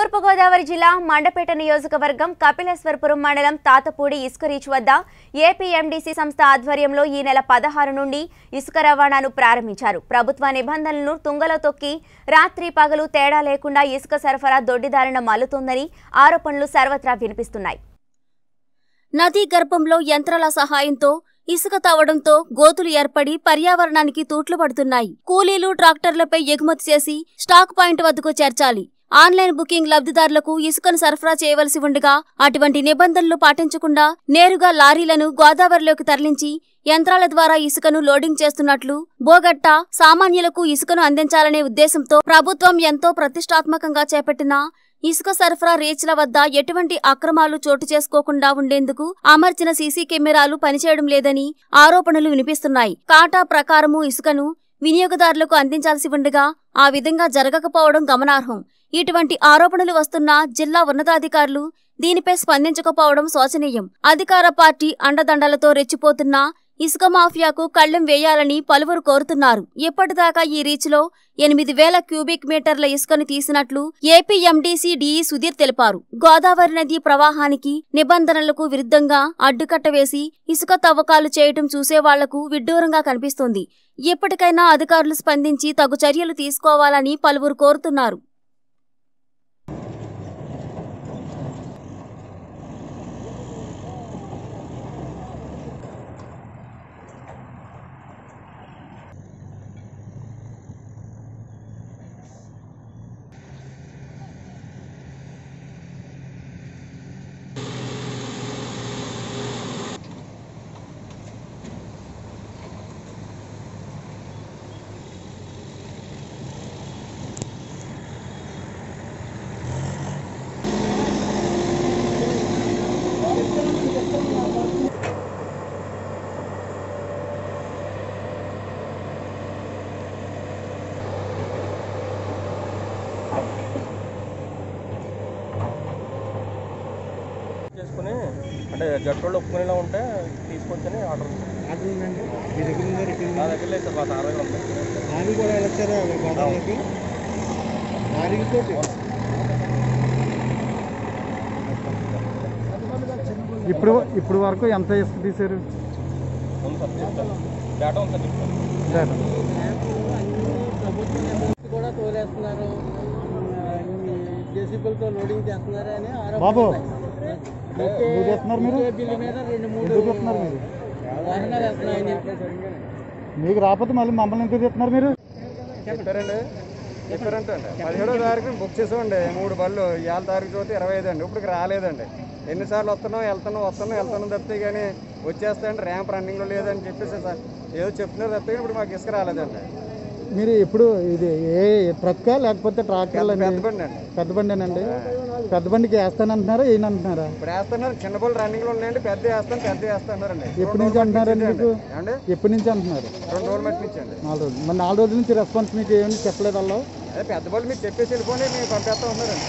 తూర్పుగోదావరి జిల్లా మండపేట నియోజకవర్గం కపిలేశ్వరపురం మండలం తాతపూడి ఇసుక రీచ్ వద్ద ఏపీఎండీసీ సంస్థ ఆధ్వర్యంలో ఈ నెల పదహారు నుండి ఇసుక రవాణాను ప్రారంభించారు ప్రభుత్వ నిబంధనలను తుంగలో తొక్కి రాత్రి పగలు తేడా లేకుండా ఇసుక సరఫరా దొడ్డిదారిన మల్లుతోందని ఆరోపణలు సర్వత్రా వినిపిస్తున్నాయి నదీ గర్భంలో యంత్రాల సహాయంతో ఇసుక తవ్వడంతో గోతులు ఏర్పడి పర్యావరణానికి తూట్లు పడుతున్నాయి కూలీలు ట్రాక్టర్లపై ఎగుమతి చేసి స్టాక్ పాయింట్ వద్దకు చేర్చాలి ఆన్లైన్ బుకింగ్ లబ్ధిదారులకు ఇసుకను సరఫరా చేయవలసి ఉండగా అటువంటి నిబంధనలు పాటించకుండా నేరుగా లారీలను గోదావరిలోకి తరలించి యంత్రాల ద్వారా ఇసుకను లోడింగ్ చేస్తున్నట్లు బోగట్ట సామాన్యులకు ఇసుకను అందించాలనే ఉద్దేశంతో ప్రభుత్వం ఎంతో ప్రతిష్టాత్మకంగా చేపట్టిన ఇసుక సరఫరా రీచ్ల వద్ద ఎటువంటి అక్రమాలు చోటు చేసుకోకుండా ఉండేందుకు అమర్చిన సీసీ కెమెరాలు పనిచేయడం లేదని ఆరోపణలు వినిపిస్తున్నాయి కాటా ప్రకారము ఇసుకను వినియోగదారులకు అందించాల్సి ఉండగా ఆ విధంగా జరగకపోవడం గమనార్హం ఇటువంటి ఆరోపణలు వస్తున్న జిల్లా ఉన్నతాధికారులు దీనిపై స్పందించకపోవడం శోచనీయం అధికార పార్టీ అండదండలతో రెచ్చిపోతున్న ఇసుక మాఫియాకు కళ్లెం వేయాలని పలువురు కోరుతున్నారు ఇప్పటిదాకా ఈ రీచ్లో ఎనిమిది వేల క్యూబిక్ మీటర్ల ఇసుకను తీసినట్లు ఏపీ ఎండీసీ డిఈ సుధీర్ తెలిపారు గోదావరి నది ప్రవాహానికి నిబంధనలకు విరుద్ధంగా అడ్డుకట్ట వేసి ఇసుక తవ్వకాలు చేయటం చూసేవాళ్లకు విడ్డూరంగా కనిపిస్తోంది ఇప్పటికైనా అధికారులు స్పందించి తగు చర్యలు తీసుకోవాలని పలువురు కోరుతున్నారు చేసుకుని అంటే జట్టులో ఒప్పుకునేలా ఉంటే తీసుకొచ్చని ఆర్డర్ ఆర్డర్ ఉందండి మీ దగ్గర ఉందా రిటర్న్ నా దగ్గర లేదు సార్ మా తాత దగ్గర ఉంది లారీ కూడా వెళ్ళొచ్చారా గోదావరికి లారీతో ఇప్పుడు ఇప్పుడు వరకు ఎంత ఇసుక తీశారు ఉంది సార్ చెప్తాను డేటా ఉంది సార్ చెప్తాను కూడా తోలేస్తున్నారు జేసీబీలతో లోడింగ్ చేస్తున్నారు అని బాబు ఒకే- ఎందుకు చేస్తున్నారు మీరు? ఒకే బిల్లు మీద రెండు మూడు ఎందుకు చెప్తున్నారు మీరు వాహనాలు వేస్తున్నాయని మీకు రాకపోతే మళ్ళీ మమ్మల్ని ఎందుకు చెప్తున్నారు మీరు చెప్పారండి చెప్పారంటే అండి పదిహేడో తారీఖు బుక్ చేసామండి మూడు బళ్ళు ఇవాళ తారీఖు చూస్తే ఇరవై ఐదు అండి ఇప్పుడు రాలేదండి ఎన్నిసార్లు వస్తున్నాం వెళ్తున్నాం వస్తున్నాం వెళ్తున్నాం తప్పితే కానీ వచ్చేస్తాయండి ర్యాంప్ రన్నింగ్లో లేదని చెప్పేసి సార్ ఏదో చెప్తున్నారు తప్పితే కానీ ఇప్పుడు మాకు ఇసుక రాలేదండి మీరు ఇప్పుడు ఇది ఏ ట్రక్కా లేకపోతే ట్రాక్టర్లు పెద్ద అండి బండి అండి పెద్ద బండేనండి పెద్ద బండికి వేస్తానంటున్నారా ఏనంటున్నారా ఇప్పుడు వేస్తున్నారు చిన్న బళ్ళు రన్నింగ్లో ఉన్నాయండి పెద్ద వేస్తాను పెద్ద వేస్తాన్నారండి ఎప్పటి నుంచి అంటున్నారండి మీకు అండి ఎప్పటి నుంచి అంటున్నారు రెండు రోజులు మట్టి ఇచ్చండి నాలుగు రోజులు మరి నాలుగు రోజుల నుంచి రెస్పాన్స్ మీకు ఏమీ చెప్పలేదు అలా అదే పెద్ద బళ్ళు మీరు చెప్పేసి వెళ్ళిపోండి మేము పంపేస్తా ఉన్నారండి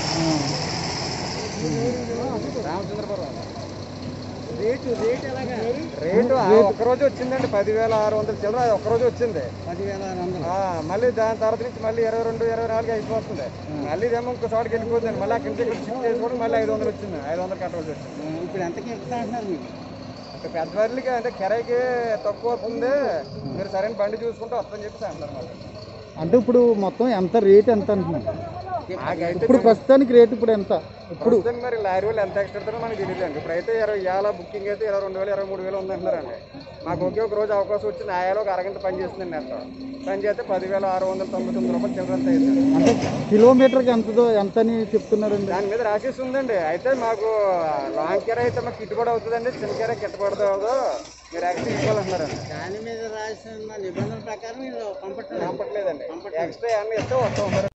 రామచంద్రపురం రేటు రేట్ ఎలాగా రేటు ఆ ఒక్కరోజు వచ్చిందండి పదివేల ఆరు వందల చిల్లర అది ఒక్కరోజు వచ్చింది పదివేల ఆరు వందలు ఆ, మళ్ళీ దాని తర్వాత నుంచి మళ్ళీ ఇరవై రెండు ఇరవై నాలుగు అయిపోతుంది మళ్ళీ ఇదేమో ఇంకో చోటకి వెళ్ళిపోతుంది మళ్ళీ అక్కడి నుంచి ఇక్కడ షిఫ్ట్ చేసుకోవడం మళ్ళీ ఐదు వందలు వచ్చింది ఐదు వందలు కట్టవలసి వచ్చింది ఇప్పుడు ఎంతకి ఇస్తా అంటున్నారు మీకు ఇంకా పెద్ద బర్రెలకి అంటే కిరాయికి తక్కువ వస్తుంది మీరు సరైన బండి చూసుకుంటే వస్తుందని చెప్పి అంటారు మరి అంటే ఇప్పుడు మొత్తం ఎంత రేట్ ఎంత అంటున్నారు నాకైతే ఇప్పుడు ప్రస్తుతానికి రేట్ ఇప్పుడు ఎంత ఇప్పుడు ప్రస్తుతం మరి లారీ వాళ్ళు ఎంత ఎక్స్ట్రా ఇస్తారో మనకి తెలియదు అండి ఇప్పుడైతే ఇరవై ఇవాళ బుకింగ్ అయితే ఇరవై రెండు వేలు ఇరవై మూడు వేలు ఉందంటున్నారండి మాకు ఒకే ఒక రోజు అవకాశం వచ్చింది ఆయాలో ఒక అరగంట పని చేస్తుందండి నెట్ పని చేస్తే పదివేల ఆరు వందల తొంభై తొమ్మిది రూపాయలు చిల్లరంత అయింది అంటే కిలోమీటర్కి ఎంతదో ఎంత అని చెప్తున్నారండి దాని మీద రాసేసి ఉందండి అయితే మాకు లాంగ్ కేర్ అయితే మాకు గిట్టుబాటు అవుతుందండి చిన్న కేర్ గిట్టుబాటు అవ్వదు మీరు యాక్షన్ ఇవ్వాలంటున్నారండి దాని మీద రాసిన నిబంధనల ప్రకారం వీళ్ళు పంపట్లేదు పంపట్లేదండి ఎక్స్ట్రా ఏమన్నా ఇస్తే వస్తాం మరి